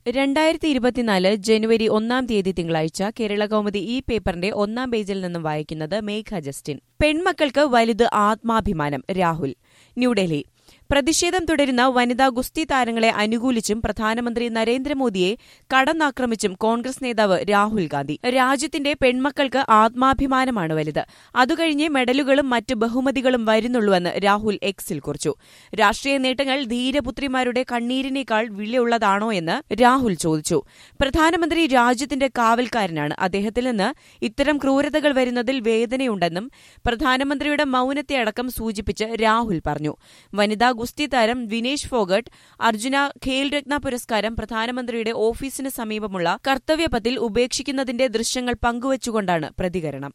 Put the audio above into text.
രണ്ടായിരത്തി ഇരുപത്തിനാല് ജനുവരി ഒന്നാം തീയതി തിങ്കളാഴ്ച കേരള കൗമുദി ഈ പേപ്പറിന്റെ ഒന്നാം പേജിൽ നിന്നും വായിക്കുന്നത് മേഘ ജസ്റ്റിൻ പെൺമക്കൾക്ക് വലുത് ആത്മാഭിമാനം രാഹുൽ ന്യൂഡൽഹി പ്രതിഷേധം തുടരുന്ന വനിതാ ഗുസ്തി താരങ്ങളെ അനുകൂലിച്ചും പ്രധാനമന്ത്രി നരേന്ദ്രമോദിയെ കടന്നാക്രമിച്ചും കോൺഗ്രസ് നേതാവ് രാഹുൽ ഗാന്ധി രാജ്യത്തിന്റെ പെൺമക്കൾക്ക് ആത്മാഭിമാനമാണ് വലുത് അതുകഴിഞ്ഞേ മെഡലുകളും മറ്റ് ബഹുമതികളും വരുന്നുള്ളൂവെന്ന് രാഹുൽ എക്സിൽ കുറിച്ചു രാഷ്ട്രീയ നേട്ടങ്ങൾ ധീരപുത്രിമാരുടെ കണ്ണീരിനേക്കാൾ വിലയുള്ളതാണോ എന്ന് രാഹുൽ ചോദിച്ചു പ്രധാനമന്ത്രി രാജ്യത്തിന്റെ കാവൽക്കാരനാണ് അദ്ദേഹത്തിൽ നിന്ന് ഇത്തരം ക്രൂരതകൾ വരുന്നതിൽ വേദനയുണ്ടെന്നും പ്രധാനമന്ത്രിയുടെ മൌനത്തെ അടക്കം സൂചിപ്പിച്ച് രാഹുൽ പറഞ്ഞു വനിതാ ഗുസ്തി താരം വിനേഷ് ഫോഗട്ട് അർജുന ഖേൽരത്ന പുരസ്കാരം പ്രധാനമന്ത്രിയുടെ ഓഫീസിന് സമീപമുള്ള കർത്തവ്യപഥിൽ ഉപേക്ഷിക്കുന്നതിന്റെ ദൃശ്യങ്ങൾ പങ്കുവച്ചുകൊണ്ടാണ് പ്രതികരണം